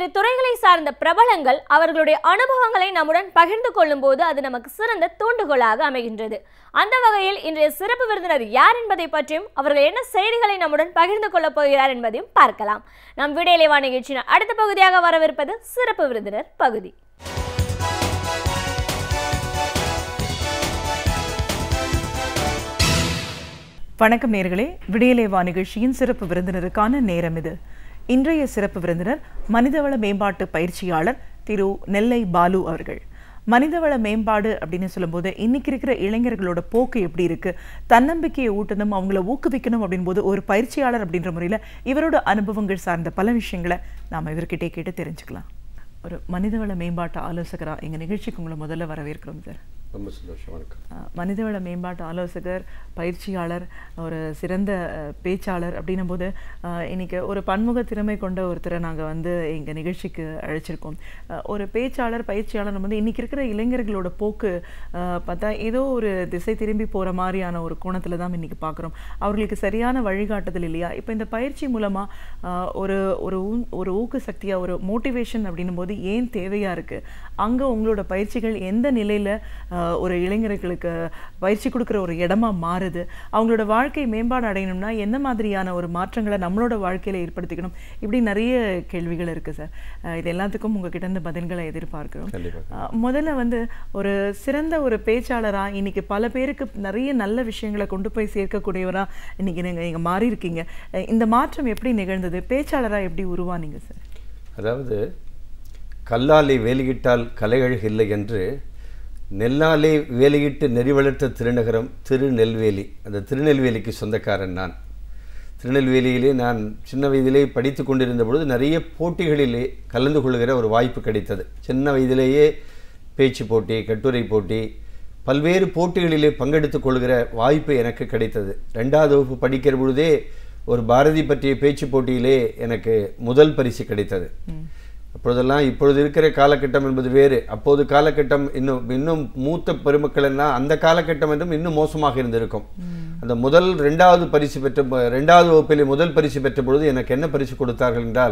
துறைகளை சார்ந்த பிரபலங்கள் அவர்களுடைய அனுபவங்களை நம்முடன் பகிர்ந்து கொள்ளும் போது அது நமக்கு சிறந்த தூண்டுகோலாக அமைகின்றது அந்த வகையில் இன்றைய சிறப்பு விருந்தினர் யார் என்பதை பற்றியும் அவர்கள் என்ன செய்திகளை நம்முடன் பகிர்ந்து கொள்ளப் போகிறார் என்பதையும் பார்க்கலாம் நம் விடையிலேவா நிகழ்ச்சியின் அடுத்த பகுதியாக வரவிருப்பது சிறப்பு விருந்தினர் பகுதி வணக்கம் நேர்களே விடியலேவா நிகழ்ச்சியின் சிறப்பு விருந்தினருக்கான நேரம் இது இன்றைய சிறப்பு விருந்தினர் மனிதவள மேம்பாட்டு பயிற்சியாளர் திரு நெல்லை பாலு அவர்கள் மனிதவள மேம்பாடு அப்படின்னு சொல்லும்போது இன்னைக்கு இருக்கிற இளைஞர்களோட போக்கு எப்படி இருக்கு தன்னம்பிக்கையை ஊட்டணும் அவங்கள ஊக்குவிக்கணும் அப்படின்போது ஒரு பயிற்சியாளர் அப்படின்ற முறையில் இவரோட அனுபவங்கள் சார்ந்த பல விஷயங்களை நாம் இவர்கிட்டே கேட்டு தெரிஞ்சுக்கலாம் ஒரு மனிதவள மேம்பாட்டு ஆலோசகரா எங்க நிகழ்ச்சிக்கு உங்களை முதல்ல வரவேற்கிறோம் சார் ரொம்ப சந்தோஷம் வணக்கம் அஹ் மனிதவள மேம்பாட்டு ஆலோசகர் பயிற்சியாளர் ஒரு சிறந்த அஹ், பேச்சாளர் அப்படின்னும் போது அஹ், இன்னைக்கு ஒரு பன்முக திறமை கொண்ட ஒருத்தரை நாங்கள் வந்து எங்கள் நிகழ்ச்சிக்கு அழைச்சிருக்கோம் அஹ், ஒரு பேச்சாளர் பயிற்சியாளர் வந்து இன்னைக்கு இருக்கிற இளைஞர்களோட போக்கு அஹ், பார்த்தா ஏதோ ஒரு திசை திரும்பி போகிற மாதிரியான ஒரு கோணத்தில் தான் இன்னைக்கு பார்க்குறோம் அவர்களுக்கு சரியான வழிகாட்டுதல் இல்லையா இப்போ இந்த பயிற்சி மூலமாக ஒரு ஒரு ஊ- ஒரு ஊக்க சக்தியாக ஒரு மோட்டிவேஷன் அப்படின்னும் போது ஏன் தேவையாக இருக்குது அங்கே உங்களோட பயிற்சிகள் எந்த நிலையில் ஒரு இளைஞர்களுக்கு பயிற்சி கொடுக்குற ஒரு இடமா மாறுது அவங்களோட வாழ்க்கை மேம்பாடு அடையணும்னா எந்த மாதிரியான ஒரு மாற்றங்களை நம்மளோட வாழ்க்கையில் ஏற்படுத்திக்கணும் இப்படி நிறைய கேள்விகள் இருக்குது சார் அஹ் இது எல்லாத்துக்கும் உங்ககிட்ட இருந்து பதில்களை எதிர்பார்க்கிறோம் கண்டிப்பா. அஹ் முதல்ல வந்து ஒரு சிறந்த ஒரு பேச்சாளரா இன்னைக்கு பல பேருக்கு நிறைய நல்ல விஷயங்களை கொண்டு போய் சேர்க்கக்கூடியவரா இன்னைக்கு நீங்க நீங்க மாறி இருக்கீங்க அஹ் இந்த மாற்றம் எப்படி நிகழ்ந்தது பேச்சாளரா எப்படி உருவானீங்க சார் அதாவது கல்லாலே வேலியிட்டால் கலையழகு இல்லை என்று நெல்லாலே வேலியிட்டு நெறி வளர்த்த திருநகரம் திருநெல்வேலி அந்த திருநெல்வேலிக்கு சொந்தக்காரன் நான் திருநெல்வேலியிலே நான் சின்ன வயதிலே படித்து கொண்டிருந்த பொழுது நிறைய போட்டிகளிலே கலந்து கொள்கிற ஒரு வாய்ப்பு கிடைத்தது சின்ன வயதிலேயே பேச்சு போட்டி கட்டுரை போட்டி பல்வேறு போட்டிகளிலே பங்கெடுத்துக் கொள்கிற வாய்ப்பு எனக்கு கிடைத்தது ரெண்டாவது வகுப்பு படிக்கிற பொழுதே ஒரு பாரதி பற்றிய பேச்சு போட்டியிலே எனக்கு முதல் பரிசு கிடைத்தது அப்பொழுதெல்லாம் இப்பொழுது இருக்கிற காலகட்டம் என்பது வேறு அப்போது காலகட்டம் இன்னும் இன்னும் மூத்த பெருமக்கள் எல்லாம் அந்த காலகட்டம் என்றும் இன்னும் மோசமாக இருந்திருக்கும் அந்த முதல் ரெண்டாவது பரிசு பெற்ற ப- ரெண்டாவது வகுப்பிலே முதல் பரிசு பெற்ற பொழுது எனக்கு என்ன பரிசு கொடுத்தார்கள் என்றால்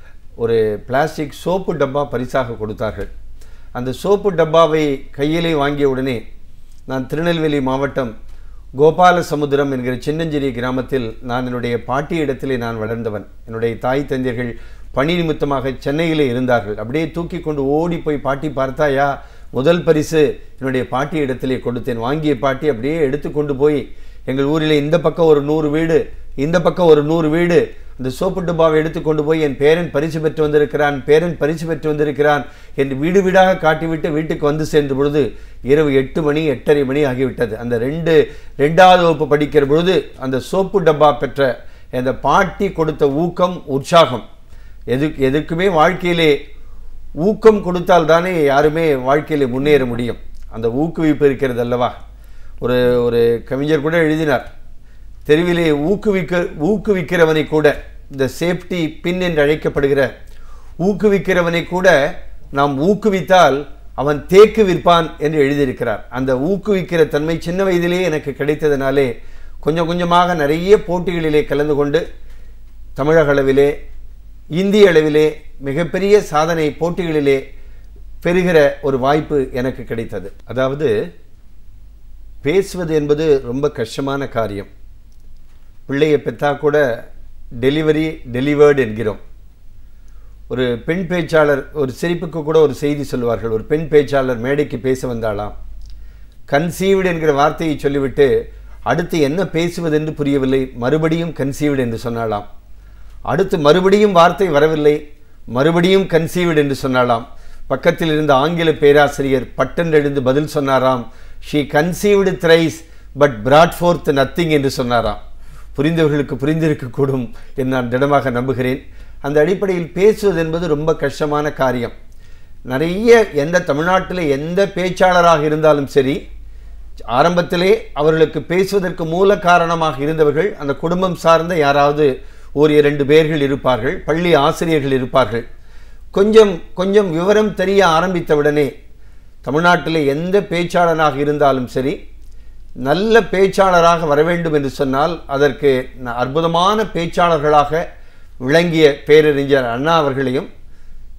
ஒரு பிளாஸ்டிக் சோப்பு டப்பா பரிசாக கொடுத்தார்கள் அந்த சோப்பு டப்பாவை கையிலே வாங்கிய உடனே நான் திருநெல்வேலி மாவட்டம் கோபாலசமுத்திரம் என்கிற சின்னஞ்சிறிய கிராமத்தில் நான் என்னுடைய பாட்டி இடத்திலே நான் வளர்ந்தவன் என்னுடைய தாய் தந்தையர்கள் பணி நிமித்தமாக சென்னையிலே இருந்தார்கள் அப்படியே தூக்கி கொண்டு ஓடி போய் பாட்டி பார்த்தாயா முதல் பரிசு என்னுடைய பாட்டி இடத்திலே கொடுத்தேன் வாங்கிய பாட்டி அப்படியே எடுத்து கொண்டு போய் எங்கள் ஊரிலே இந்த பக்கம் ஒரு நூறு வீடு இந்த பக்கம் ஒரு நூறு வீடு இந்த சோப்பு டப்பாவை எடுத்து கொண்டு போய் என் பேரன் பரிசு பெற்று வந்திருக்கிறான் பேரன் பரிசு பெற்று வந்திருக்கிறான் என்று வீடு வீடாக காட்டிவிட்டு வீட்டுக்கு வந்து சேர்ந்த பொழுது இரவு எட்டு மணி எட்டரை மணி ஆகிவிட்டது அந்த ரெண்டு ரெண்டாவது வகுப்பு படிக்கிற பொழுது அந்த சோப்பு டப்பா பெற்ற அந்த பாட்டி கொடுத்த ஊக்கம் உற்சாகம் எது எதுக்குமே வாழ்க்கையிலே ஊக்கம் கொடுத்தால் தானே யாருமே வாழ்க்கையிலே முன்னேற முடியும் அந்த ஊக்குவிப்பு இருக்கிறது அல்லவா ஒரு ஒரு கவிஞர் கூட எழுதினார் தெருவிலே ஊக்குவிக்க ஊக்குவிக்கிறவனை கூட இந்த சேஃப்டி பின் என்று அழைக்கப்படுகிற ஊக்குவிக்கிறவனை கூட நாம் ஊக்குவித்தால் அவன் தேக்கு விற்பான் என்று எழுதியிருக்கிறார் அந்த ஊக்குவிக்கிற தன்மை சின்ன வயதிலேயே எனக்கு கிடைத்ததனாலே கொஞ்சம் கொஞ்சமாக நிறைய போட்டிகளிலே கலந்து கொண்டு தமிழக அளவிலே இந்திய அளவிலே மிகப்பெரிய சாதனை போட்டிகளிலே பெறுகிற ஒரு வாய்ப்பு எனக்கு கிடைத்தது அதாவது பேசுவது என்பது ரொம்ப கஷ்டமான காரியம் பிள்ளையை பெற்றா கூட டெலிவரி டெலிவர்டு என்கிறோம் ஒரு பெண் பேச்சாளர் ஒரு சிரிப்புக்கு கூட ஒரு செய்தி சொல்லுவார்கள் ஒரு பெண் பேச்சாளர் மேடைக்கு பேச வந்தாளாம் கன்சீவ்டு என்கிற வார்த்தையை சொல்லிவிட்டு அடுத்து என்ன பேசுவது என்று புரியவில்லை மறுபடியும் கன்சீவ்டு என்று சொன்னாளாம் அடுத்து மறுபடியும் வார்த்தை வரவில்லை மறுபடியும் கன்சீவ்டு என்று சொன்னாளாம் பக்கத்தில் இருந்த ஆங்கில பேராசிரியர் பட்டென்றெழுந்து பதில் சொன்னாராம் she conceived thrice but brought forth nothing என்று சொன்னாராம் புரிந்தவர்களுக்கு புரிந்திருக்கக்கூடும் என்று நான் திடமாக நம்புகிறேன் அந்த அடிப்படையில் பேசுவது என்பது ரொம்ப கஷ்டமான காரியம் நிறைய எந்த தமிழ்நாட்டில் எந்த பேச்சாளராக இருந்தாலும் சரி ஆரம்பத்திலே அவர்களுக்கு பேசுவதற்கு மூல காரணமாக இருந்தவர்கள் அந்த குடும்பம் சார்ந்த யாராவது ஒரு இரண்டு பேர்கள் இருப்பார்கள் பள்ளி ஆசிரியர்கள் இருப்பார்கள் கொஞ்சம் கொஞ்சம் விவரம் தெரிய ஆரம்பித்தவுடனே தமிழ்நாட்டில் எந்த பேச்சாளராக இருந்தாலும் சரி நல்ல பேச்சாளராக வர வேண்டும் என்று சொன்னால் அதற்கு ந- அற்புதமான பேச்சாளர்களாக விளங்கிய பேரறிஞர் அண்ணா அவர்களையும்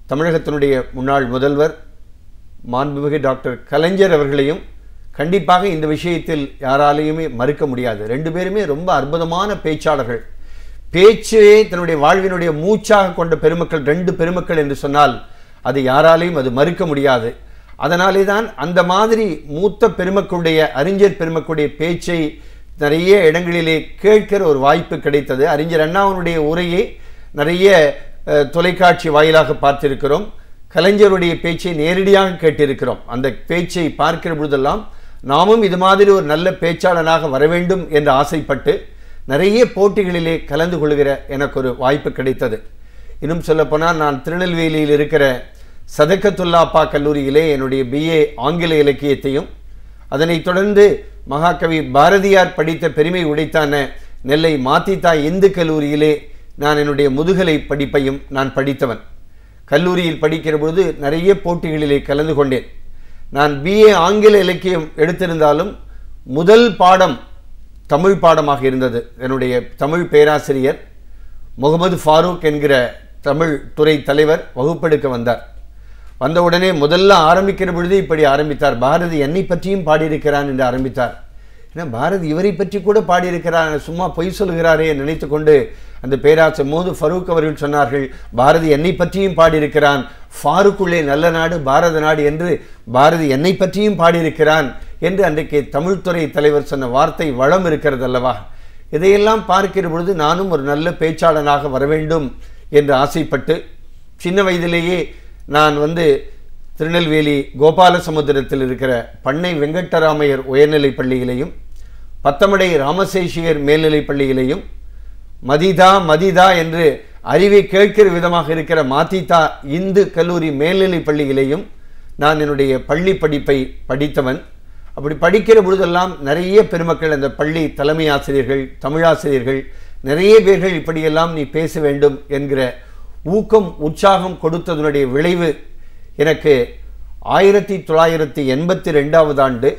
தமிழகத்தினுடைய முன்னாள் முதல்வர் மாண்புமிகு டாக்டர் கலைஞர் அவர்களையும் கண்டிப்பாக இந்த விஷயத்தில் யாராலையுமே மறுக்க முடியாது ரெண்டு பேருமே ரொம்ப அற்புதமான பேச்சாளர்கள் பேச்சையே தன்னுடைய வாழ்வினுடைய மூச்சாக கொண்ட பெருமக்கள் ரெண்டு பெருமக்கள் என்று சொன்னால் அது யாராலையும் அது மறுக்க முடியாது அதனாலே தான் அந்த மாதிரி மூத்த பெருமக்களுடைய அறிஞர் பெருமக்களுடைய பேச்சை நிறைய இடங்களிலே கேட்கிற ஒரு வாய்ப்பு கிடைத்தது அறிஞர் அண்ணாவினுடைய உரையை நிறைய அஹ், தொலைக்காட்சி வாயிலாக பார்த்திருக்கிறோம் கலைஞருடைய பேச்சை நேரடியாக கேட்டிருக்கிறோம் அந்த பேச்சை பார்க்கிற பொழுதெல்லாம் நாமும் இது மாதிரி ஒரு நல்ல பேச்சாளனாக வர வேண்டும் என்று ஆசைப்பட்டு நிறைய போட்டிகளிலே கலந்து கொள்கிற எனக்கு ஒரு வாய்ப்பு கிடைத்தது இன்னும் சொல்லப்போனால் நான் திருநெல்வேலியில் இருக்கிற சதக்கத்துல்லாப்பா கல்லூரியிலே என்னுடைய பிஏ ஆங்கில இலக்கியத்தையும் அதனைத் தொடர்ந்து மகாகவி பாரதியார் படித்த பெருமை உடைத்தான நெல்லை மாத்தித்தா இந்து கல்லூரியிலே நான் என்னுடைய முதுகலை படிப்பையும் நான் படித்தவன் கல்லூரியில் படிக்கிற பொழுது நிறைய போட்டிகளிலே கலந்து கொண்டேன் நான் பிஏ ஆங்கில இலக்கியம் எடுத்திருந்தாலும் முதல் பாடம் தமிழ் பாடமாக இருந்தது என்னுடைய தமிழ் பேராசிரியர் முகமது ஃபாரூக் என்கிற தமிழ் துறை தலைவர் வகுப்பெடுக்க வந்தார் வந்தவுடனே முதல்ல ஆரம்பிக்கிற பொழுது இப்படி ஆரம்பித்தார் பாரதி என்னை பற்றியும் பாடியிருக்கிறான் என்று ஆரம்பித்தார் ஏன்னா பாரதி இவரை பற்றி கூட பாடியிருக்கிறார் சும்மா பொய் சொல்கிறாரே என்று நினைத்து கொண்டு அந்த பேராசர் மோது ஃபரூக் அவர்கள் சொன்னார்கள் பாரதி என்னை பற்றியும் பாடியிருக்கிறான் ஃபாருக்குள்ளே நல்ல நாடு பாரத நாடு என்று பாரதி என்னை பற்றியும் பாடியிருக்கிறான் என்று அன்றைக்கு தமிழ்துறை தலைவர் சொன்ன வார்த்தை வளம் இருக்கிறது அல்லவா இதையெல்லாம் பார்க்கிற பொழுது நானும் ஒரு நல்ல பேச்சாளனாக வர வேண்டும் என்று ஆசைப்பட்டு சின்ன வயதிலேயே நான் வந்து திருநெல்வேலி கோபாலசமுத்திரத்தில் இருக்கிற பண்ணை வெங்கட்டராமையர் உயர்நிலைப் பள்ளியிலையும் பத்தமடை ராமசேஷியர் மேல்நிலைப் பள்ளியிலையும் மதிதா மதிதா என்று அறிவை கேட்கிற விதமாக இருக்கிற மாத்திதா இந்து கல்லூரி மேல்நிலைப் பள்ளியிலேயும் நான் என்னுடைய பள்ளி படிப்பை படித்தவன் அப்படி படிக்கிற பொழுதெல்லாம் நிறைய பெருமக்கள் அந்த பள்ளி தலைமை ஆசிரியர்கள் தமிழாசிரியர்கள் நிறைய பேர்கள் இப்படியெல்லாம் நீ பேச வேண்டும் என்கிற ஊக்கம் உற்சாகம் கொடுத்ததனுடைய விளைவு எனக்கு ஆயிரத்தி தொள்ளாயிரத்தி எண்பத்தி ரெண்டாவது ஆண்டு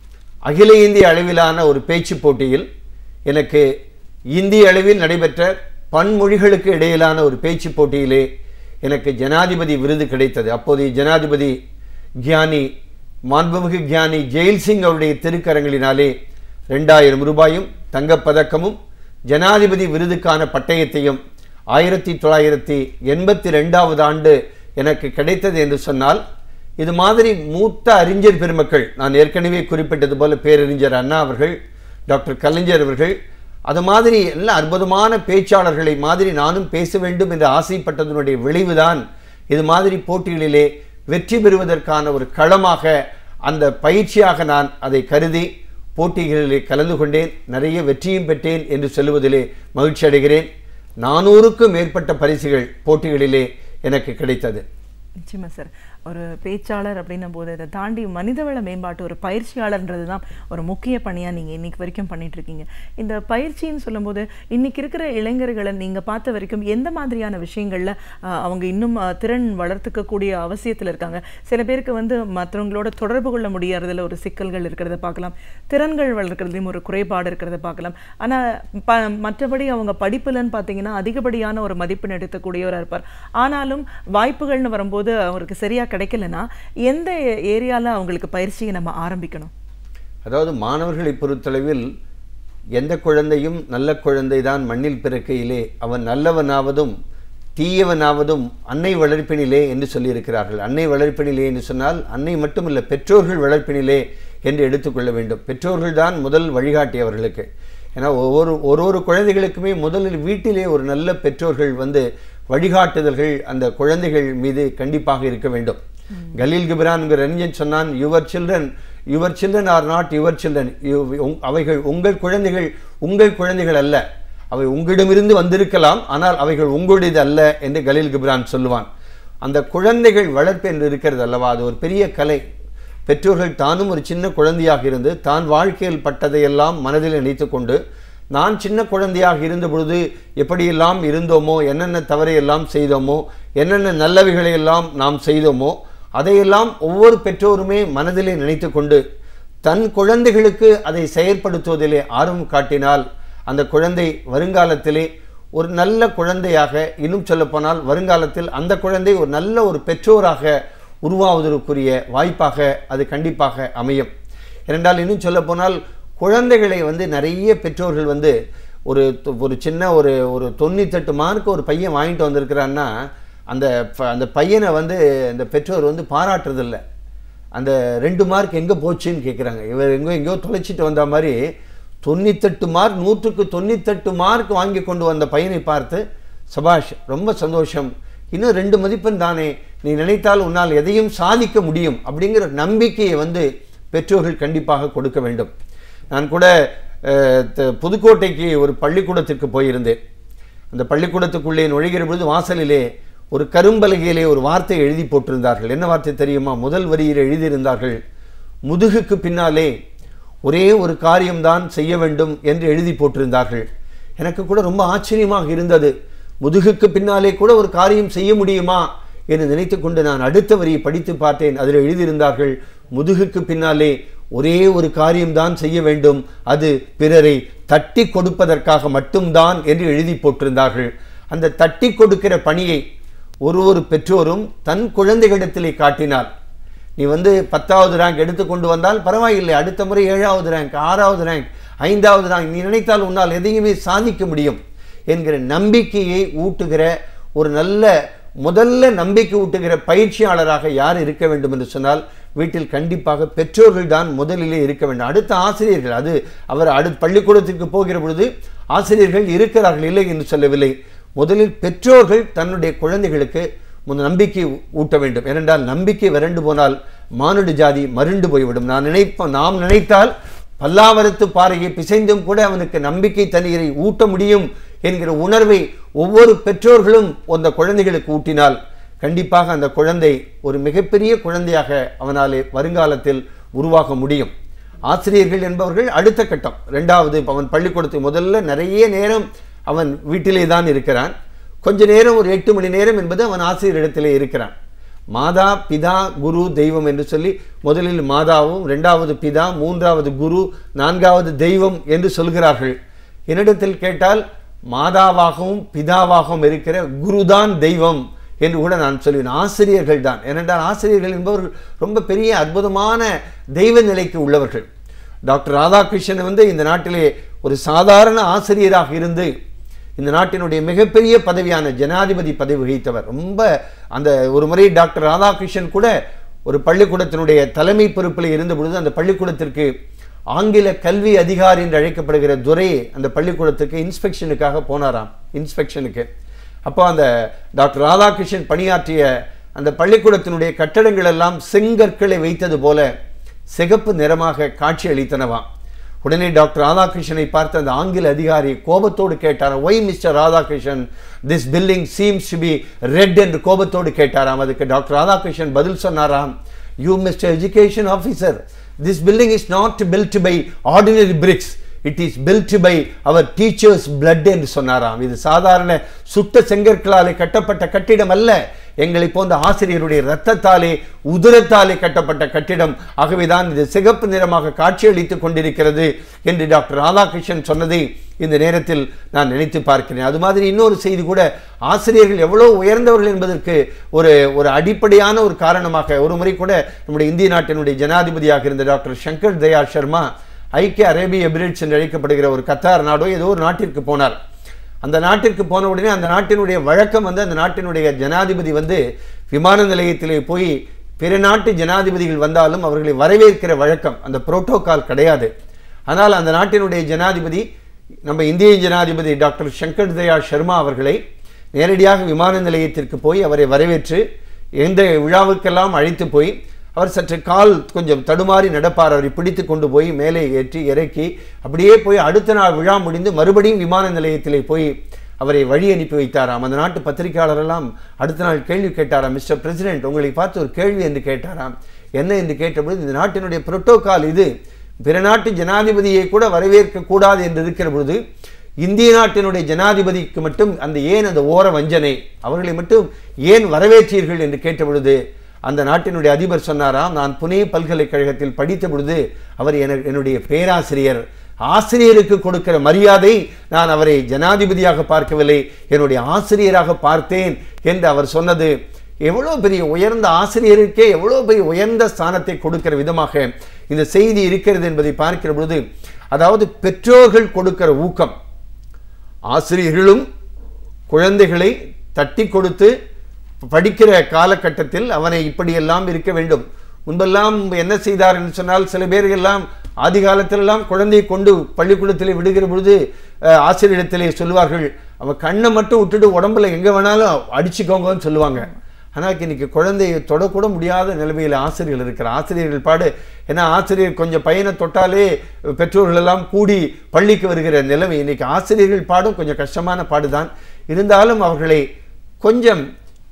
அகில இந்திய அளவிலான ஒரு பேச்சு போட்டியில் எனக்கு இந்திய அளவில் நடைபெற்ற பன்மொழிகளுக்கு இடையிலான ஒரு பேச்சு போட்டியிலே எனக்கு ஜனாதிபதி விருது கிடைத்தது அப்போதைய ஜனாதிபதி கியானி மாண்புமிகு கியானி ஜெயில்சிங் அவருடைய திருக்கரங்களினாலே ரெண்டாயிரம் ரூபாயும் தங்கப்பதக்கமும் ஜனாதிபதி விருதுக்கான பட்டயத்தையும் ஆயிரத்தி தொள்ளாயிரத்தி எண்பத்தி ரெண்டாவது ஆண்டு எனக்கு கிடைத்தது என்று சொன்னால் இது மாதிரி மூத்த அறிஞர் பெருமக்கள் நான் ஏற்கனவே குறிப்பிட்டது போல பேரறிஞர் அண்ணா அவர்கள் டாக்டர் கலைஞர் அவர்கள் அது மாதிரி எல்லா அற்புதமான பேச்சாளர்களை மாதிரி நானும் பேச வேண்டும் என்று ஆசைப்பட்டதனுடைய விளைவுதான் இது மாதிரி போட்டிகளிலே வெற்றி பெறுவதற்கான ஒரு களமாக அந்த பயிற்சியாக நான் அதை கருதி போட்டிகளிலே கலந்து கொண்டேன் நிறைய வெற்றியும் பெற்றேன் என்று சொல்லுவதிலே மகிழ்ச்சி அடைகிறேன் நானூறுக்கும் மேற்பட்ட பரிசுகள் போட்டிகளிலே எனக்கு கிடைத்தது நிச்சயமா சார் ஒரு பேச்சாளர் அப்படின்னும் போது அதை தாண்டி மனிதவள மேம்பாட்டு ஒரு பயிற்சியாளர்ன்றது தான் ஒரு முக்கிய பணியாக நீங்கள் இன்னைக்கு வரைக்கும் பண்ணிட்டு இருக்கீங்க இந்த பயிற்சின்னு சொல்லும்போது இன்னைக்கு இருக்கிற இளைஞர்களை நீங்கள் பார்த்த வரைக்கும் எந்த மாதிரியான விஷயங்களில் அவங்க இன்னும் அஹ், திறன் வளர்த்துக்கக்கூடிய அவசியத்தில் இருக்காங்க சில பேருக்கு வந்து மற்றவங்களோட தொடர்பு கொள்ள முடியறதுல ஒரு சிக்கல்கள் இருக்கிறத பார்க்கலாம் திறன்கள் வளர்க்குறதுலையும் ஒரு குறைபாடு இருக்கிறத பார்க்கலாம் ஆனால் ப மற்றபடி அவங்க படிப்புலன்னு பார்த்தீங்கன்னா அதிகப்படியான ஒரு மதிப்பெண் எடுக்கக்கூடியவராக இருப்பார் ஆனாலும் வாய்ப்புகள்னு வரும்போது அவருக்கு சரியா கிடைக்கலனா எந்த ஏரியால அவங்களுக்கு பயிற்சியை நம்ம ஆரம்பிக்கணும் அதாவது மாணவர்களை பொறுத்தளவில் எந்த குழந்தையும் நல்ல குழந்தை தான் மண்ணில் பிறக்கையிலே அவன் நல்லவனாவதும் தீயவனாவதும் அன்னை வளர்ப்பினிலே என்று சொல்லியிருக்கிறார்கள் அன்னை வளர்ப்பினிலே என்று சொன்னால் அன்னை மட்டுமல்ல பெற்றோர்கள் வளர்ப்பினிலே என்று எடுத்துக்கொள்ள வேண்டும் பெற்றோர்கள் தான் முதல் வழிகாட்டி அவர்களுக்கு ஏன்னா ஒவ்வொரு ஒரு ஒரு குழந்தைகளுக்குமே முதலில் வீட்டிலே ஒரு நல்ல பெற்றோர்கள் வந்து வழிகாட்டுதல்கள் அந்த குழந்தைகள் மீது கண்டிப்பாக இருக்க வேண்டும் கலீல் கிப்ரான் ரஞ்சன் சொன்னான் your children your children are not your children அவைகள் உங்கள் குழந்தைகள் உங்கள் குழந்தைகள் அல்ல அவை உங்களிடமிருந்து வந்திருக்கலாம் ஆனால் அவைகள் உங்களுடையது அல்ல என்று கலீல் கிப்ரான் சொல்லுவான் அந்த குழந்தைகள் வளர்ப்பு என்று இருக்கிறது அல்லவா அது ஒரு பெரிய கலை பெற்றோர்கள் தானும் ஒரு சின்ன குழந்தையாக இருந்து தான் வாழ்க்கையில் பட்டதையெல்லாம் மனதில் நினைத்துக் கொண்டு நான் சின்ன குழந்தையாக இருந்த பொழுது எப்படியெல்லாம் இருந்தோமோ என்னென்ன தவறையெல்லாம் செய்தோமோ என்னென்ன நல்லவைகளை எல்லாம் நாம் செய்தோமோ அதையெல்லாம் ஒவ்வொரு பெற்றோருமே மனதிலே நினைத்து கொண்டு தன் குழந்தைகளுக்கு அதை செயற்படுத்துவதிலே ஆர்வம் காட்டினால் அந்த குழந்தை வருங்காலத்திலே ஒரு நல்ல குழந்தையாக இன்னும் சொல்லப்போனால் வருங்காலத்தில் அந்த குழந்தை ஒரு நல்ல ஒரு பெற்றோராக உருவாவதற்குரிய வாய்ப்பாக அது கண்டிப்பாக அமையும் ஏனென்றால் இன்னும் சொல்லப்போனால் குழந்தைகளை வந்து நிறைய பெற்றோர்கள் வந்து ஒரு தொ- ஒரு சின்ன ஒரு ஒரு தொண்ணூத்தெட்டு மார்க் ஒரு பையன் வாங்கிட்டு வந்திருக்கிறான்னா அந்த ப- அந்த பையனை வந்து அந்த பெற்றோர் வந்து பாராட்டுறதில்ல அந்த ரெண்டு மார்க் எங்கே போச்சுன்னு கேட்குறாங்க இவர் எங்கோ எங்கேயோ தொலைச்சிட்டு வந்த மாதிரி தொண்ணூத்தெட்டு மார்க் நூற்றுக்கு தொண்ணூத்தெட்டு மார்க் வாங்கி கொண்டு வந்த பையனை பார்த்து சபாஷ் ரொம்ப சந்தோஷம் இன்னும் ரெண்டு மதிப்பெண் தானே நீ நினைத்தால் உன்னால் எதையும் சாதிக்க முடியும் அப்படிங்கிற நம்பிக்கையை வந்து பெற்றோர்கள் கண்டிப்பாக கொடுக்க வேண்டும் நான் கூட அஹ், த- புதுக்கோட்டைக்கு ஒரு பள்ளிக்கூடத்திற்கு போயிருந்தேன் அந்த பள்ளிக்கூடத்துக்குள்ளே நுழைகிற பொழுது வாசலிலே ஒரு கரும்பலகையிலே ஒரு வார்த்தை எழுதி போட்டிருந்தார்கள் என்ன வார்த்தை தெரியுமா முதல் வரியில் எழுதியிருந்தார்கள் முதுகுக்கு பின்னாலே ஒரே ஒரு காரியம்தான் செய்ய வேண்டும் என்று எழுதி போட்டிருந்தார்கள் எனக்கு கூட ரொம்ப ஆச்சரியமாக இருந்தது முதுகுக்கு பின்னாலே கூட ஒரு காரியம் செய்ய முடியுமா என்று நினைத்துக்கொண்டு நான் அடுத்த வரியை படித்து பார்த்தேன் அதில் எழுதியிருந்தார்கள் முதுகுக்கு பின்னாலே ஒரே ஒரு காரியம்தான் செய்ய வேண்டும் அது பிறரை தட்டி கொடுப்பதற்காக மட்டும்தான் என்று எழுதி போட்டிருந்தார்கள் அந்த தட்டி கொடுக்கிற பணியை ஒரு ஒரு பெற்றோரும் தன் குழந்தைகளிடத்திலே காட்டினார் நீ வந்து பத்தாவது ரேங்க் எடுத்து கொண்டு வந்தால் பரவாயில்லை அடுத்த முறை ஏழாவது ரேங்க் ஆறாவது ரேங்க் ஐந்தாவது ரேங்க் நீ நினைத்தால் உன்னால் எதையுமே சாதிக்க முடியும் என்கிற நம்பிக்கையை ஊட்டுகிற ஒரு நல்ல முதல்ல நம்பிக்கை ஊட்டுகிற பயிற்சியாளராக யார் இருக்க வேண்டும் என்று சொன்னால் வீட்டில் கண்டிப்பாக பெற்றோர்கள் தான் முதலிலே இருக்க வேண்டும் அடுத்த ஆசிரியர்கள் அது அவர் அடுத்த பள்ளிக்கூடத்திற்கு போகிற பொழுது ஆசிரியர்கள் இருக்கிறார்கள் இல்லை என்று சொல்லவில்லை முதலில் பெற்றோர்கள் தன்னுடைய குழந்தைகளுக்கு முன் நம்பிக்கை ஊட்ட வேண்டும் ஏனென்றால் நம்பிக்கை வறண்டு போனால் மானுட ஜாதி மருண்டு போய்விடும் நான் நினைப்ப நாம் நினைத்தால் பல்லாவரத்து பாறையை பிசைந்தும் கூட அவனுக்கு நம்பிக்கை தண்ணீரை ஊட்ட முடியும் என்கிற உணர்வை ஒவ்வொரு பெற்றோர்களும் அந்த குழந்தைகளுக்கு ஊட்டினால் கண்டிப்பாக அந்த குழந்தை ஒரு மிகப்பெரிய குழந்தையாக அவனாலே வருங்காலத்தில் உருவாக முடியும் ஆசிரியர்கள் என்பவர்கள் அடுத்த கட்டம் ரெண்டாவது இப்ப அவன் பள்ளிக்கூடத்துக்கு முதல்ல நிறைய நேரம் அவன் வீட்டிலே தான் இருக்கிறான் கொஞ்ச நேரம் ஒரு எட்டு மணி நேரம் என்பது அவன் ஆசிரியரிடத்திலே இருக்கிறான் மாதா பிதா குரு தெய்வம் என்று சொல்லி முதலில் மாதாவும் இரண்டாவது பிதா மூன்றாவது குரு நான்காவது தெய்வம் என்று சொல்கிறார்கள் என்னிடத்தில் கேட்டால் மாதாவாகவும் பிதாவாகவும் இருக்கிற குருதான் தெய்வம் என்று கூட நான் சொல்லுவேன் ஆசிரியர்கள் தான் ஏனென்றால் ஆசிரியர்கள் என்பவர்கள் ரொம்ப பெரிய அற்புதமான தெய்வ நிலைக்கு உள்ளவர்கள் டாக்டர் ராதாகிருஷ்ணன் வந்து இந்த நாட்டிலே ஒரு சாதாரண ஆசிரியராக இருந்து இந்த நாட்டினுடைய மிகப்பெரிய பதவியான ஜனாதிபதி பதவி வகித்தவர் ரொம்ப அந்த ஒரு முறை டாக்டர் ராதாகிருஷ்ணன் கூட ஒரு பள்ளிக்கூடத்தினுடைய தலைமை பொறுப்பில் இருந்த பொழுது அந்த பள்ளிக்கூடத்திற்கு ஆங்கில கல்வி அதிகாரி என்று அழைக்கப்படுகிற துரை அந்த பள்ளிக்கூடத்துக்கு இன்ஸ்பெக்ஷனுக்காக போனாராம் இன்ஸ்பெக்ஷனுக்கு அப்போ அந்த டாக்டர் ராதாகிருஷ்ணன் பணியாற்றிய அந்த பள்ளிக்கூடத்தினுடைய கட்டடங்கள் எல்லாம் செங்கற்களை வைத்தது போல சிகப்பு நிறமாக காட்சி அளித்தனவாம் உடனே டாக்டர் ராதாகிருஷ்ணனை பார்த்த அந்த ஆங்கில அதிகாரி கோபத்தோடு கேட்டார் why mister Radhakrishnan this building seems to be red என்று கோபத்தோடு கேட்டாராம் அதுக்கு டாக்டர் ராதாகிருஷ்ணன் பதில் சொன்னாராம் you mister education officer this building is not built by ordinary bricks it is built by our teachers blood என்று சொன்னாராம் இது சாதாரண சுட்ட செங்கற்களாலே கட்டப்பட்ட கட்டிடம் அல்ல எங்களை போன்ற ஆசிரியருடைய இரத்தத்தாலே உதிரத்தாலே கட்டப்பட்ட கட்டிடம் ஆகவேதான் இது சிகப்பு நிறமாக காட்சியளித்துக் கொண்டிருக்கிறது என்று டாக்டர் ராதாகிருஷ்ணன் சொன்னதை இந்த நேரத்தில் நான் நினைத்து பார்க்கிறேன் அது மாதிரி இன்னொரு செய்தி கூட ஆசிரியர்கள் எவ்வளவு உயர்ந்தவர்கள் என்பதற்கு ஒரு ஒரு அடிப்படையான ஒரு காரணமாக ஒரு முறை கூட நம்முடைய இந்திய நாட்டினுடைய ஜனாதிபதியாக இருந்த டாக்டர் சங்கர் தயா சர்மா ஐக்கிய அரேபிய எமிரேட்ஸ் என்று அழைக்கப்படுகிற ஒரு கத்தார் நாடோ ஏதோ ஒரு நாட்டிற்கு போனார் அந்த நாட்டிற்கு போன உடனே அந்த நாட்டினுடைய வழக்கம் வந்து அந்த நாட்டினுடைய ஜனாதிபதி வந்து விமான நிலையத்திலே போய் பிற நாட்டு ஜனாதிபதிகள் வந்தாலும் அவர்களை வரவேற்கிற வழக்கம் அந்த புரோட்டோகால் கிடையாது ஆனால் அந்த நாட்டினுடைய ஜனாதிபதி நம்ம இந்திய ஜனாதிபதி டாக்டர் சங்கர் தயா சர்மா அவர்களை நேரடியாக விமான நிலையத்திற்கு போய் அவரை வரவேற்று எந்த விழாவுக்கெல்லாம் அழைத்து போய் அவர் சற்று கால் கொஞ்சம் தடுமாறி நடப்பார் அவரை பிடித்து கொண்டு போய் மேலே ஏற்றி இறக்கி அப்படியே போய் அடுத்த நாள் விழா முடிந்து மறுபடியும் விமான நிலையத்திலே போய் அவரை வழி அனுப்பி வைத்தாராம் அந்த நாட்டு பத்திரிகையாளரெல்லாம் அடுத்த நாள் கேள்வி கேட்டாராம் மிஸ்டர் பிரசிடென்ட் உங்களை பார்த்து ஒரு கேள்வி என்று கேட்டாராம் என்ன என்று கேட்டபொழுது இந்த நாட்டினுடைய புரோட்டோகால் இது பிற நாட்டு ஜனாதிபதியை கூட வரவேற்க கூடாது என்று இருக்கிற பொழுது இந்திய நாட்டினுடைய ஜனாதிபதிக்கு மட்டும் அந்த ஏன் அந்த ஓர வஞ்சனை அவர்களை மட்டும் ஏன் வரவேற்றீர்கள் என்று கேட்ட பொழுது அந்த நாட்டினுடைய அதிபர் சொன்னாராம் நான் புனே பல்கலைக்கழகத்தில் படித்த பொழுது அவர் என என்னுடைய பேராசிரியர் ஆசிரியருக்கு கொடுக்கிற மரியாதை நான் அவரை ஜனாதிபதியாக பார்க்கவில்லை என்னுடைய ஆசிரியராக பார்த்தேன் என்று அவர் சொன்னது எவ்வளோ பெரிய உயர்ந்த ஆசிரியருக்கே எவ்வளோ பெரிய உயர்ந்த ஸ்தானத்தை கொடுக்கிற விதமாக இந்த செய்தி இருக்கிறது என்பதை பார்க்கிற பொழுது அதாவது பெற்றோர்கள் கொடுக்கிற ஊக்கம் ஆசிரியர்களும் குழந்தைகளை தட்டி கொடுத்து படிக்கிற காலகட்டத்தில் அவனை இப்படியெல்லாம் இருக்க வேண்டும் முன்பெல்லாம் என்ன செய்தார் என்று சொன்னால் சில பேர்கள் எல்லாம் ஆதி காலத்திலெல்லாம் குழந்தையை கொண்டு பள்ளிக்கூடத்திலே விடுகிற பொழுது அஹ், ஆசிரியரிடத்திலே சொல்லுவார்கள் அவன் கண்ணை மட்டும் விட்டுட்டு உடம்புல எங்கே வேணாலும் அடிச்சுக்கோங்கன்னு சொல்லுவாங்க ஆனால் இன்னைக்கு குழந்தையை தொடக்கூட முடியாத நிலைமையில் ஆசிரியர்கள் இருக்கிற ஆசிரியர்கள் பாடு ஏன்னா ஆசிரியர் கொஞ்சம் பையனை தொட்டாலே பெற்றோர்கள் எல்லாம் கூடி பள்ளிக்கு வருகிற நிலைமை இன்னைக்கு ஆசிரியர்கள் பாடும் கொஞ்சம் கஷ்டமான பாடுதான் இருந்தாலும் அவர்களை கொஞ்சம்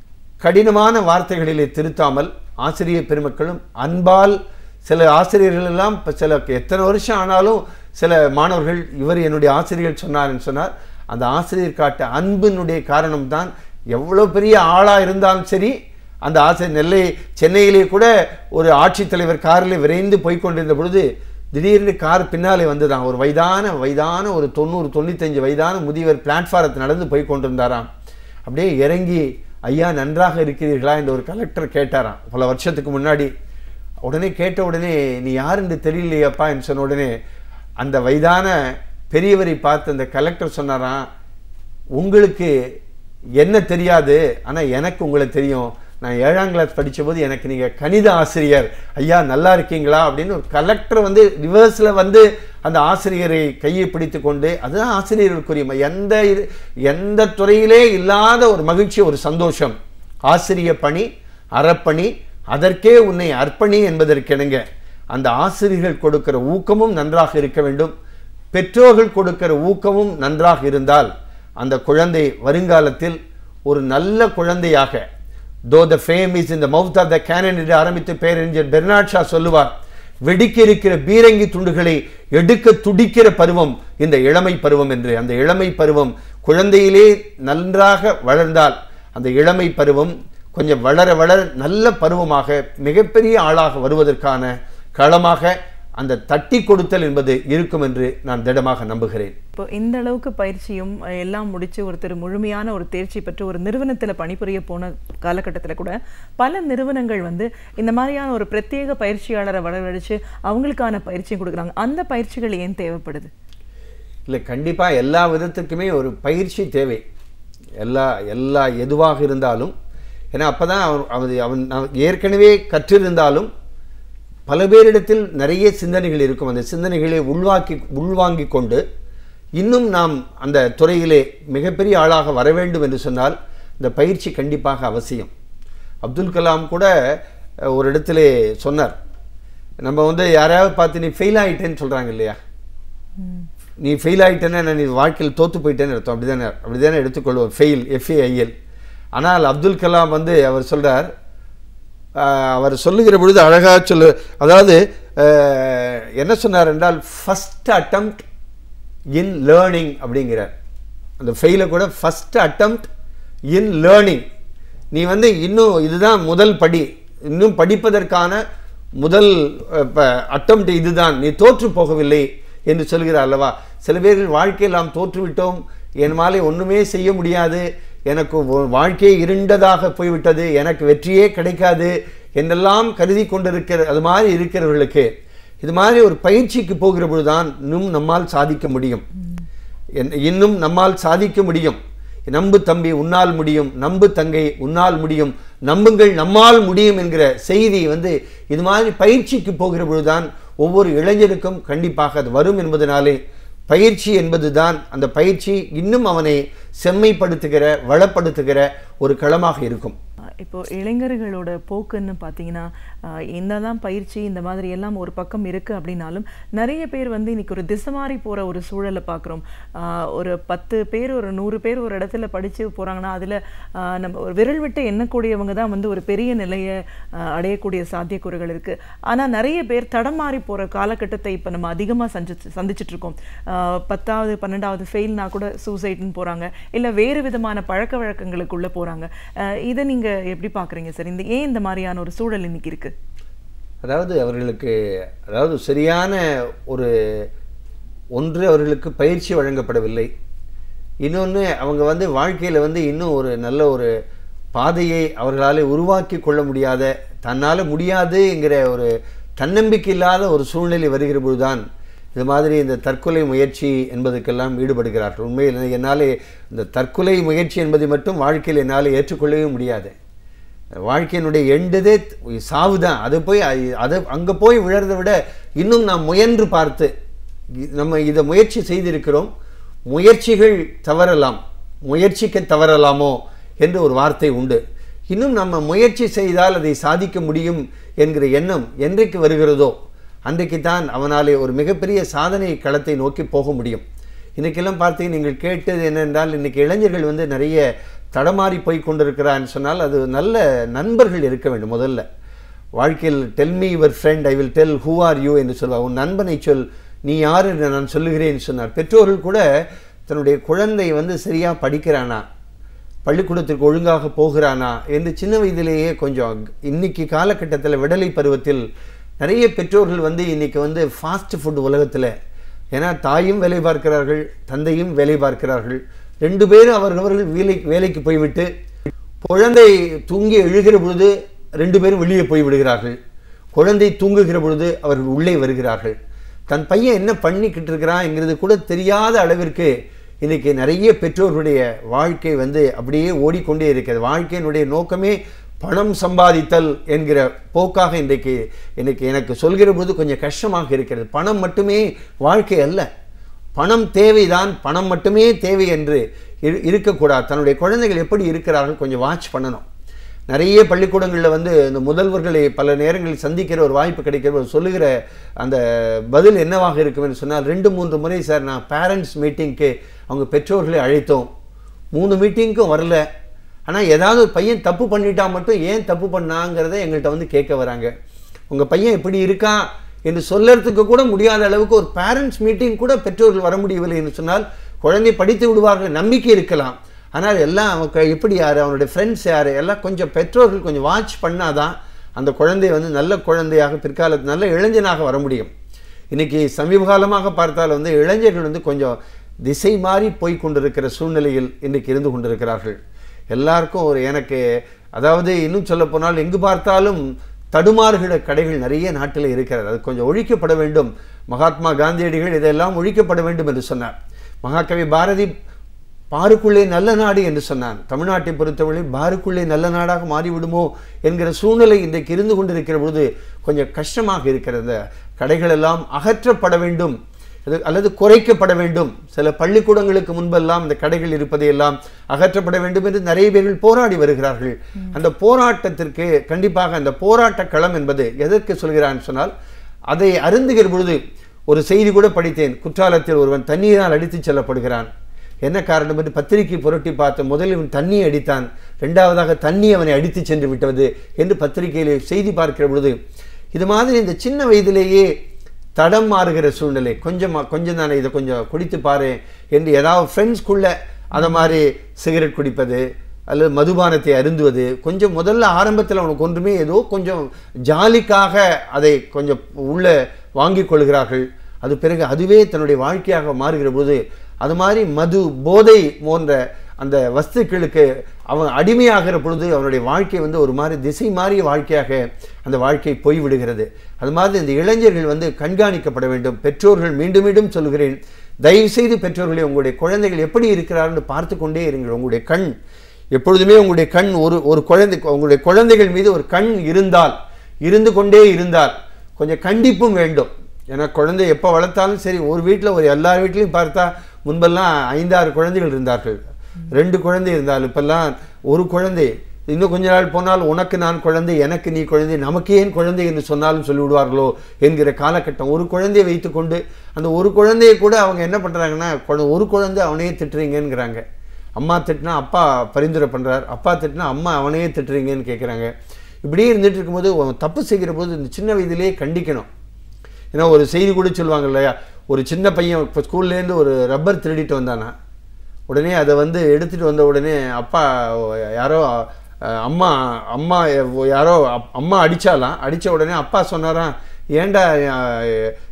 கடினமான வார்த்தைகளிலே திருத்தாமல் ஆசிரியர் பெருமக்களும் அன்பால் சில ஆசிரியர்கள் எல்லாம் இப்போ சில எத்தனை வருஷம் ஆனாலும் சில மாணவர்கள் இவர் என்னுடைய ஆசிரியர் சொன்னார்னு சொன்னார் அந்த ஆசிரியர் காட்ட அன்பினுடைய காரணம்தான் எவ்வளோ பெரிய ஆளாக இருந்தாலும் சரி அந்த ஆசிரியர் நெல்லை சென்னையிலே கூட ஒரு ஆட்சித்தலைவர் காரில் விரைந்து போய் கொண்டிருந்த பொழுது திடீர்னு கார் பின்னாலே வந்துதான் ஒரு வயதான வயதான ஒரு தொண்ணூறு தொண்ணூத்தஞ்சு வயதான முதியவர் பிளாட்ஃபாரத்தில் நடந்து போய் கொண்டிருந்தாராம் அப்படியே இறங்கி ஐயா நன்றாக இருக்கிறீர்களா என்று ஒரு கலெக்டர் கேட்டாராம் பல வருஷத்துக்கு முன்னாடி உடனே கேட்ட உடனே நீ யார் என்று தெரியலையப்பா என்று சொன்ன உடனே அந்த வயதான பெரியவரை பார்த்து அந்த கலெக்டர் சொன்னாராம் உங்களுக்கு என்ன தெரியாது ஆனால் எனக்கு உங்களை தெரியும் நான் ஏழாம் கிளாஸ் படித்தபோது எனக்கு நீங்கள் கணித ஆசிரியர் ஐயா நல்லா இருக்கீங்களா அப்படின்னு ஒரு கலெக்டர் வந்து ரிவர்ஸில் வந்து அந்த ஆசிரியரை கையை பிடித்து கொண்டு அதுதான் ஆசிரியர்களுக்குரிய ம- எந்த இது எந்த துறையிலே இல்லாத ஒரு மகிழ்ச்சி ஒரு சந்தோஷம் ஆசிரிய பணி அறப்பணி அதற்கே உன்னை அர்ப்பணி என்பதற்கிணங்க அந்த ஆசிரியர்கள் கொடுக்கிற ஊக்கமும் நன்றாக இருக்க வேண்டும் பெற்றோர்கள் கொடுக்கிற ஊக்கமும் நன்றாக இருந்தால் அந்த குழந்தை வருங்காலத்தில் ஒரு நல்ல குழந்தையாக though the fame is in the mouth of the cannon என்று ஆரம்பித்து பேரறிஞர் பெர்னாட் ஷா சொல்லுவார் வெடிக்க இருக்கிற பீரங்கி துண்டுகளை எடுக்க துடிக்கிற பருவம் இந்த இளமை பருவம் என்று அந்த இளமை பருவம் குழந்தையிலே நன்றாக வளர்ந்தால் அந்த இளமை பருவம் கொஞ்சம் வளர வளர நல்ல பருவமாக மிகப்பெரிய ஆளாக வருவதற்கான களமாக அந்த தட்டி கொடுத்தல் என்பது இருக்கும் என்று நான் திடமாக நம்புகிறேன் இப்போ இந்த அளவுக்கு பயிற்சியும் அஹ், எல்லாம் முடிச்சு ஒருத்தர் முழுமையான ஒரு தேர்ச்சி பெற்று ஒரு நிறுவனத்துல பணிபுரிய போன காலகட்டத்துல கூட பல நிறுவனங்கள் வந்து இந்த மாதிரியான ஒரு பிரத்யேக பயிற்சியாளரை வரவழைச்சு அவங்களுக்கான பயிற்சியும் கொடுக்குறாங்க அந்த பயிற்சிகள் ஏன் தேவைப்படுது இல்லை கண்டிப்பாக எல்லா விதத்துக்குமே ஒரு பயிற்சி தேவை எல்லா எல்லா எதுவாக இருந்தாலும் ஏன்னா அப்போ தான் அவன் அவன் அவன் அவன் ஏற்கனவே கற்றிருந்தாலும் பல பேரிடத்தில் நிறைய சிந்தனைகள் இருக்கும் அந்த சிந்தனைகளை உள்வாக்கி உள்வாங்கி கொண்டு இன்னும் நாம் அந்த துறையிலே மிகப்பெரிய ஆளாக வர வேண்டும் என்று சொன்னால் இந்த பயிற்சி கண்டிப்பாக அவசியம் அப்துல் கலாம் கூட அஹ், ஒரு இடத்திலே சொன்னார் நம்ம வந்து யாரையாவது பார்த்து நீ ஃபெயில் ஆயிட்டேன்னு சொல்கிறாங்க இல்லையா நீ ஃபெயில் ஆகிட்டேன்னா நீ வாழ்க்கையில் தோற்று போயிட்டேன்னு அர்த்தம் அப்படி தானே அப்படி தானே எடுத்துக்கொள்வோம் ஃபெயில் எஃப்ஏஐஎல் ஆனால் அப்துல் கலாம் வந்து அவர் சொல்றார் ஆஹ், அவர் சொல்லுகிற பொழுது அழகாக சொல்லு அதாவது ஆஹ், என்ன சொன்னார் என்றால் ஃபஸ்ட் அட்டம்ப்ட் இன் லேர்னிங் அப்படிங்கிறார் அந்த ஃபெயிலை கூட ஃபஸ்ட் அட்டம்ப்ட் இன் லேர்னிங் நீ வந்து இன்னும் இதுதான் முதல் படி இன்னும் படிப்பதற்கான முதல் அட்டம்ப்ட் இதுதான் நீ தோற்று போகவில்லை என்று சொல்கிறார் அல்லவா சில பேர்கள் வாழ்க்கையில் நாம் தோற்றுவிட்டோம் என்மாலே ஒன்றுமே செய்ய முடியாது எனக்கு ஒ- வாழ்க்கையே இருண்டதாக போய்விட்டது எனக்கு வெற்றியே கிடைக்காது என்றெல்லாம் கருதி கொண்டிருக்கிற அது மாதிரி இருக்கிறவர்களுக்கு இது மாதிரி ஒரு பயிற்சிக்கு போகிற பொழுதுதான் இன்னும் நம்மால் சாதிக்க முடியும் என்- இன்னும் நம்மால் சாதிக்க முடியும் நம்பு தம்பி உன்னால் முடியும் நம்பு தங்கை உன்னால் முடியும் நம்புங்கள் நம்மால் முடியும் என்கிற செய்தி வந்து இது மாதிரி பயிற்சிக்கு போகிற பொழுதுதான் ஒவ்வொரு இளைஞருக்கும் கண்டிப்பாக அது வரும் என்பதனாலே பயிற்சி என்பதுதான் அந்த பயிற்சி இன்னும் அவனை செம்மைப்படுத்துகிற வளப்படுத்துகிற ஒரு களமாக இருக்கும் அஹ் இப்போ இளைஞர்களோட போக்குன்னு பார்த்தீங்கன்னா அஹ் என்னதான் பயிற்சி இந்த மாதிரி எல்லாம் ஒரு பக்கம் இருக்கு அப்படின்னாலும் நிறைய பேர் வந்து இன்னைக்கு ஒரு திசை மாறி போற ஒரு சூழலை பார்க்குறோம் ஒரு பத்து பேர் ஒரு நூறு பேர் ஒரு இடத்துல படிச்சு போறாங்கன்னா அதுல அஹ் நம்ம ஒரு விரல் விட்டு எண்ணக்கூடியவங்க தான் வந்து ஒரு பெரிய நிலையை அஹ் அடையக்கூடிய சாத்தியக்கூறுகள் இருக்கு ஆனா நிறைய பேர் தடமாறி போற காலகட்டத்தை இப்ப நம்ம அதிகமா சந்திச்சு சந்திச்சுட்டு இருக்கோம் அஹ் பத்தாவது பன்னெண்டாவது ஃபெயில்னா கூட சூசைட்னு போறாங்க இல்ல வேறு விதமான பழக்க வழக்கங்களுக்குள்ள போறாங்க அஹ் இதை நீங்க எப்படி பாக்குறீங்க சார் இந்த ஏன் இந்த மாதிரியான ஒரு சூழல் இன்னைக்கு இருக்கு அதாவது அவர்களுக்கு அதாவது சரியான ஒரு ஒன்று அவர்களுக்கு பயிற்சி வழங்கப்படவில்லை இன்னொன்று அவங்க வந்து வாழ்க்கையில் வந்து இன்னும் ஒரு நல்ல ஒரு பாதையை அவர்களால் உருவாக்கி கொள்ள முடியாத தன்னால் முடியாதுங்கிற ஒரு தன்னம்பிக்கை இல்லாத ஒரு சூழ்நிலை வருகிற பொழுதுதான் இது மாதிரி இந்த தற்கொலை முயற்சி என்பதற்கெல்லாம் ஈடுபடுகிறார்கள் உண்மையில் என்னால் இந்த தற்கொலை முயற்சி என்பதை மட்டும் வாழ்க்கையில் என்னால் ஏற்றுக்கொள்ளவே முடியாது வாழ்க்கையினுடைய எண்டதே சாவு தான் அது போய் அ- அதை அங்கே போய் விழறதை விட இன்னும் நாம் முயன்று பார்த்து இ- நம்ம இதை முயற்சி செய்திருக்கிறோம் முயற்சிகள் தவறலாம் முயற்சிக்க தவறலாமோ என்று ஒரு வார்த்தை உண்டு இன்னும் நம்ம முயற்சி செய்தால் அதை சாதிக்க முடியும் என்கிற எண்ணம் என்றைக்கு வருகிறதோ அன்றைக்கு தான் அவனாலே ஒரு மிகப்பெரிய சாதனை களத்தை நோக்கி போக முடியும் இன்றைக்கெல்லாம் பார்த்தீங்க நீங்கள் கேட்டது என்னென்றால் இன்றைக்கி இளைஞர்கள் வந்து நிறைய தடமாறி போய் கொண்டிருக்கிறான்னு சொன்னால் அது நல்ல நண்பர்கள் இருக்க வேண்டும் முதல்ல வாழ்க்கையில் tell me your friend I will tell who are you என்று சொல்வார் உன் நண்பனை சொல் நீ யார் என்று நான் சொல்லுகிறேன் சொன்னார் பெற்றோர்கள் கூட தன்னுடைய குழந்தை வந்து சரியாக படிக்கிறானா பள்ளிக்கூடத்திற்கு ஒழுங்காக போகிறானா என்று சின்ன வயதிலேயே கொஞ்சம் இன்னைக்கு காலகட்டத்தில் விடலை பருவத்தில் நிறைய பெற்றோர்கள் வந்து இன்னைக்கு வந்து ஃபாஸ்ட் ஃபுட் உலகத்தில் ஏன்னா தாயும் வேலை பார்க்கிறார்கள் தந்தையும் வேலை பார்க்கிறார்கள் ரெண்டு பேரும் அவரவர்கள் வேலை வேலைக்கு போய்விட்டு குழந்தை தூங்கி எழுகிற பொழுது ரெண்டு பேரும் வெளியே போய் விடுகிறார்கள் குழந்தை தூங்குகிற பொழுது அவர்கள் உள்ளே வருகிறார்கள் தன் பையன் என்ன பண்ணிக்கிட்டு இருக்கிறான்ங்கிறது கூட தெரியாத அளவிற்கு இன்னைக்கு நிறைய பெற்றோர்களுடைய வாழ்க்கை வந்து அப்படியே ஓடிக்கொண்டே இருக்கிறது வாழ்க்கையினுடைய நோக்கமே பணம் சம்பாதித்தல் என்கிற போக்காக இன்றைக்கு இன்னைக்கு எனக்கு சொல்கிற போது கொஞ்சம் கஷ்டமாக இருக்கிறது பணம் மட்டுமே வாழ்க்கை அல்ல பணம் தேவைதான் பணம் மட்டுமே தேவை என்று இரு- இருக்கக்கூடாது தன்னுடைய குழந்தைகள் எப்படி இருக்கிறார்கள் கொஞ்சம் வாட்ச் பண்ணணும் நிறைய பள்ளிக்கூடங்களில் வந்து இந்த முதல்வர்களை பல நேரங்களில் சந்திக்கிற ஒரு வாய்ப்பு கிடைக்கிற ஒரு சொல்லுகிற அந்த பதில் என்னவாக இருக்கும் என்று சொன்னால் ரெண்டு மூன்று முறை சார் நான் பேரண்ட்ஸ் மீட்டிங்க்கு அவங்க பெற்றோர்களை அழைத்தோம் மூணு மீட்டிங்க்கும் வரல ஆனால் ஏதாவது ஒரு பையன் தப்பு பண்ணிட்டா மட்டும் ஏன் தப்பு பண்ணாங்கிறத எங்கள்கிட்ட வந்து கேட்க வராங்க உங்கள் பையன் இப்படி இருக்கான் என்று சொல்லறதுக்கு கூட முடியாத அளவுக்கு ஒரு பேரண்ட்ஸ் மீட்டிங் கூட பெற்றோர்கள் வர முடியவில்லை என்று சொன்னால் குழந்தை படித்து விடுவார்கள் நம்பிக்கை இருக்கலாம் ஆனால் எல்லாம் அவங்க எப்படி யார் அவனுடைய ஃப்ரெண்ட்ஸ் யார் எல்லாம் கொஞ்சம் பெற்றோர்கள் கொஞ்சம் வாட்ச் பண்ணாதான் அந்த குழந்தை வந்து நல்ல குழந்தையாக பிற்காலத்து நல்ல இளைஞனாக வர முடியும் இன்னைக்கு சமீப காலமாக பார்த்தால் வந்து இளைஞர்கள் வந்து கொஞ்சம் திசை மாறி போய் கொண்டிருக்கிற சூழ்நிலையில் இன்னைக்கு இருந்து கொண்டிருக்கிறார்கள் எல்லாருக்கும் ஒரு எனக்கு அதாவது இன்னும் சொல்ல போனால் எங்கு பார்த்தாலும் தடுமாறுகிற கடைகள் நிறைய நாட்டில் இருக்கிறது அது கொஞ்சம் ஒழிக்கப்பட வேண்டும் மகாத்மா காந்தியடிகள் இதெல்லாம் ஒழிக்கப்பட வேண்டும் என்று சொன்னார் மகாகவி பாரதி பாருக்குள்ளே நல்ல நாடு என்று சொன்னான் தமிழ்நாட்டை பொறுத்தவரை பாருக்குள்ளே நல்ல நாடாக மாறிவிடுமோ என்கிற சூழ்நிலை இன்றைக்கு இருந்து கொண்டிருக்கிற பொழுது கொஞ்சம் கஷ்டமாக இருக்கிறது இந்த கடைகள் எல்லாம் அகற்றப்பட வேண்டும் அது- அல்லது குறைக்கப்பட வேண்டும் சில பள்ளிக்கூடங்களுக்கு முன்பெல்லாம் இந்த கடைகள் இருப்பதையெல்லாம் அகற்றப்பட வேண்டும் என்று நிறைய பேர்கள் போராடி வருகிறார்கள் அந்த போராட்டத்திற்கு கண்டிப்பாக அந்த போராட்ட களம் என்பது எதற்கு சொல்கிறான் சொன்னால் அதை அருந்துகிற பொழுது ஒரு செய்தி கூட படித்தேன் குற்றாலத்தில் ஒருவன் தண்ணீரால் அடித்துச் செல்லப்படுகிறான் என்ன காரணம் என்று பத்திரிகை புரட்டி பார்த்த முதலில் இவன் தண்ணி அடித்தான் இரண்டாவதாக தண்ணி அவனை அடித்துச் சென்று விட்டது என்று பத்திரிகையிலே செய்தி பார்க்கிற பொழுது இது மாதிரி இந்த சின்ன வயதிலேயே தடம் மாறுகிற சூழ்நிலை கொஞ்சமா கொஞ்சம் தானே இதை கொஞ்சம் குடித்து பாரு என்று ஏதாவது ஃப்ரெண்ட்ஸ்குள்ள அதை மாதிரி சிகரெட் குடிப்பது அல்லது மதுபானத்தை அருந்துவது கொஞ்சம் முதல்ல ஆரம்பத்தில் அவனுக்கு ஒன்றுமே ஏதோ கொஞ்சம் ஜாலிக்காக அதை கொஞ்சம் உள்ள வாங்கிக் கொள்கிறார்கள் அது பிறகு அதுவே தன்னுடைய வாழ்க்கையாக மாறுகிற போது அது மாதிரி மது போதை போன்ற அந்த வஸ்துக்களுக்கு அவன் அடிமையாகிற பொழுது அவனுடைய வாழ்க்கை வந்து ஒரு மாதிரி திசை மாறிய வாழ்க்கையாக அந்த வாழ்க்கை போய்விடுகிறது அது மாதிரி இந்த இளைஞர்கள் வந்து கண்காணிக்கப்பட வேண்டும் பெற்றோர்கள் மீண்டும் மீண்டும் சொல்கிறேன் தயவு செய்து பெற்றோர்களே உங்களுடைய குழந்தைகள் எப்படி இருக்கிறார்னு பார்த்து கொண்டே இருங்கள் உங்களுடைய கண் எப்பொழுதுமே உங்களுடைய கண் ஒரு ஒரு குழந்தை உங்களுடைய குழந்தைகள் மீது ஒரு கண் இருந்தால் இருந்து கொண்டே இருந்தால் கொஞ்சம் கண்டிப்பும் வேண்டும் ஏன்னா குழந்தை எப்போ வளர்த்தாலும் சரி ஒரு வீட்டில் ஒரு எல்லார் வீட்லையும் பார்த்தா முன்பெல்லாம் ஐந்தாறு குழந்தைகள் இருந்தார்கள் ரெண்டு குழந்தை இருந்தாலும் இப்பெல்லாம் ஒரு குழந்தை இன்னும் கொஞ்ச நாள் போனால் உனக்கு நான் குழந்தை எனக்கு நீ குழந்தை நமக்கு ஏன் குழந்தை என்று சொன்னாலும் சொல்லிவிடுவார்களோ என்கிற காலகட்டம் ஒரு குழந்தையை வைத்துக்கொண்டு அந்த ஒரு குழந்தையை கூட அவங்க என்ன பண்ணுறாங்கன்னா குழ- ஒரு குழந்தை அவனையே திட்டுறீங்கங்கிறாங்க அம்மா திட்டினா அப்பா பரிந்துரை பண்ணுறார் அப்பா திட்டினா அம்மா அவனையே திட்டுறீங்கன்னு கேட்குறாங்க இப்படியே இருந்துட்டு இருக்கும்போது அவன் தப்பு செய்கிற போது இந்த சின்ன வயதிலேயே கண்டிக்கணும் ஏன்னா ஒரு செய்தி கூட சொல்லுவாங்க இல்லையா ஒரு சின்ன பையன் இப்போ ஸ்கூல்லேருந்து ஒரு ரப்பர் திருடிட்டு வந்தானா உடனே அதை வந்து எடுத்துட்டு வந்த உடனே அப்பா யாரோ அஹ், அம்மா அம்மா யாரோ அப்- அம்மா அடிச்சாலாம் அடித்த உடனே அப்பா சொன்னாராம் ஏன்டா அஹ்,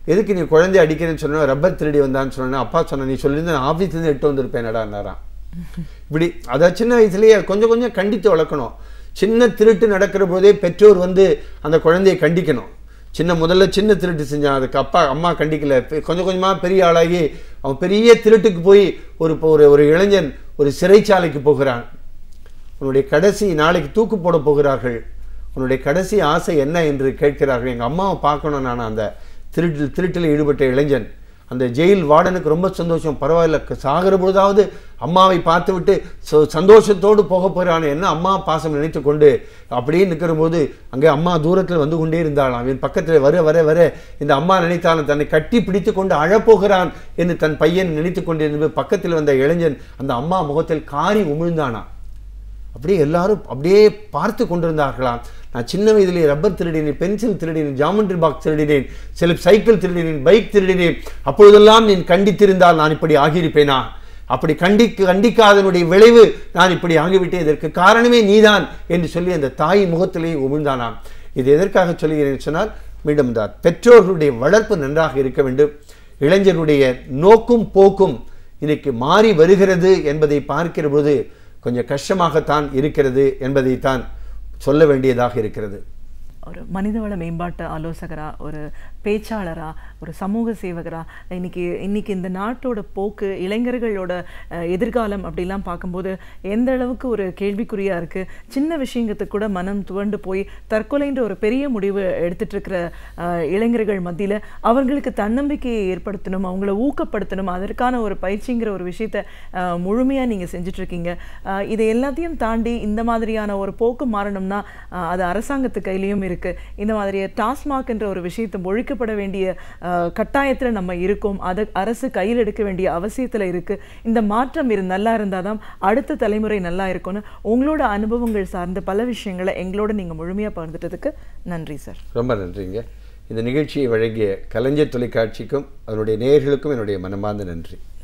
எதுக்கு நீ குழந்தை அடிக்கிறேன்னு சொன்னா ரப்பர் திருடி வந்தான்னு சொன்னா அப்பா சொன்ன நீ சொல்லியிருந்த நான் ஆஃபீஸ்லேருந்து எட்டு வந்திருப்பேனடான்னாராம் இப்படி அதை சின்ன வயசுலயே கொஞ்சம் கொஞ்சம் கண்டித்து வளர்க்கணும் சின்ன திருட்டு நடக்கிற போதே பெற்றோர் வந்து அந்த குழந்தையை கண்டிக்கணும் சின்ன முதல்ல சின்ன திருட்டு செஞ்சான் அதுக்கு அப்பா அம்மா கண்டிக்கல பெ- கொஞ்சம் கொஞ்சமாக பெரிய ஆளாகி அவன் பெரிய திருட்டுக்கு போய் ஒரு ஒரு ஒரு இளைஞன் ஒரு சிறைச்சாலைக்கு போகிறான் உன்னுடைய கடைசி நாளைக்கு தூக்கு போட போகிறார்கள் உன்னுடைய கடைசி ஆசை என்ன என்று கேட்கிறார்கள் எங்கள் அம்மாவை பார்க்கணும் நான் அந்த திருட்டில் திருட்டில் ஈடுபட்ட இளைஞன் அந்த ஜெயில் வார்டனுக்கு ரொம்ப சந்தோஷம் பரவாயில்ல க- சாகிற பொழுதாவது அம்மாவை பார்த்து விட்டு சோ- சந்தோஷத்தோடு போக போகிறான் என்ன அம்மா பாசம் நினைத்து கொண்டு அப்படியே நிற்கிற போது அங்கே அம்மா தூரத்தில் வந்து கொண்டே இருந்தாளாம் என் பக்கத்தில் வர வர வர இந்த அம்மா நினைத்தாலும் தன்னை கட்டி பிடித்து கொண்டு அழப்போகிறான் என்று தன் பையன் நினைத்து கொண்டிருந்த பக்கத்தில் வந்த இளைஞன் அந்த அம்மா முகத்தில் காரி உமிழ்ந்தானாம் அப்படியே எல்லாரும் அப்படியே பார்த்து கொண்டிருந்தார்களாம் நான் சின்ன வயதிலே ரப்பர் திருடினேன் பென்சில் திருடினேன் ஜாமெண்ட்ரி பாக்ஸ் திருடினேன் சில சைக்கிள் திருடினேன் பைக் திருடினேன் அப்பொழுதெல்லாம் நீ கண்டித்திருந்தால் நான் இப்படி ஆகியிருப்பேனா அப்படி கண்டிக்க கண்டிக்காதனுடைய விளைவு நான் இப்படி ஆகிவிட்டேன் இதற்கு காரணமே நீதான் என்று சொல்லி அந்த தாய் முகத்திலேயே உமிழ்ந்தானாம் இது எதற்காக சொல்கிறேன் சொன்னால் மீண்டும் இந்த பெற்றோர்களுடைய வளர்ப்பு நன்றாக இருக்க வேண்டும் இளைஞருடைய நோக்கும் போக்கும் இன்னைக்கு மாறி வருகிறது என்பதை பார்க்கிற போது கொஞ்சம் கஷ்டமாகத்தான் இருக்கிறது என்பதைத்தான் சொல்ல வேண்டியதாக இருக்கிறது ஒரு மனிதவள மேம்பாட்டு ஆலோசகரா ஒரு பேச்சாளரா ஒரு சமூக சேவகரா இன்னைக்கு இன்னைக்கு இந்த நாட்டோட போக்கு இளைஞர்களோட அஹ், எதிர்காலம் அப்படிலாம் பார்க்கும்போது எந்த அளவுக்கு ஒரு கேள்விக்குறியா இருக்கு சின்ன விஷயத்துக்கு கூட மனம் துவண்டு போய் தற்கொலைன்ற ஒரு பெரிய முடிவு எடுத்துட்டு இருக்கிற அஹ், இளைஞர்கள் மத்தியில அவர்களுக்கு தன்னம்பிக்கையை ஏற்படுத்தணும் அவங்கள ஊக்கப்படுத்தணும் அதற்கான ஒரு பயிற்சிங்கிற ஒரு விஷயத்த அஹ், முழுமையா நீங்க செஞ்சுட்டு இருக்கீங்க அஹ், இதை எல்லாத்தையும் தாண்டி இந்த மாதிரியான ஒரு போக்கு மாறணும்னா அஹ், அது அரசாங்கத்து கையிலையும் இருக்கு இந்த மாதிரி டாஸ்மாக் என்ற ஒரு விஷயத்தை ஒழிக்கப்பட வேண்டிய அஹ், கட்டாயத்துல நம்ம இருக்கோம் அதை அரசு கையில் எடுக்க வேண்டிய அவசியத்துல இருக்கு இந்த மாற்றம் இரு நல்லா இருந்தாதான் அடுத்த தலைமுறை நல்லா இருக்கும்னு உங்களோட அனுபவங்கள் சார்ந்த பல விஷயங்களை எங்களோட நீங்க முழுமையா பகிர்ந்துட்டதுக்கு நன்றி சார் ரொம்ப நன்றிங்க இந்த நிகழ்ச்சியை வழங்கிய கலைஞர் தொலைக்காட்சிக்கும் அதனுடைய நேயர்களுக்கும் என்னுடைய மனமார்ந்த நன்றி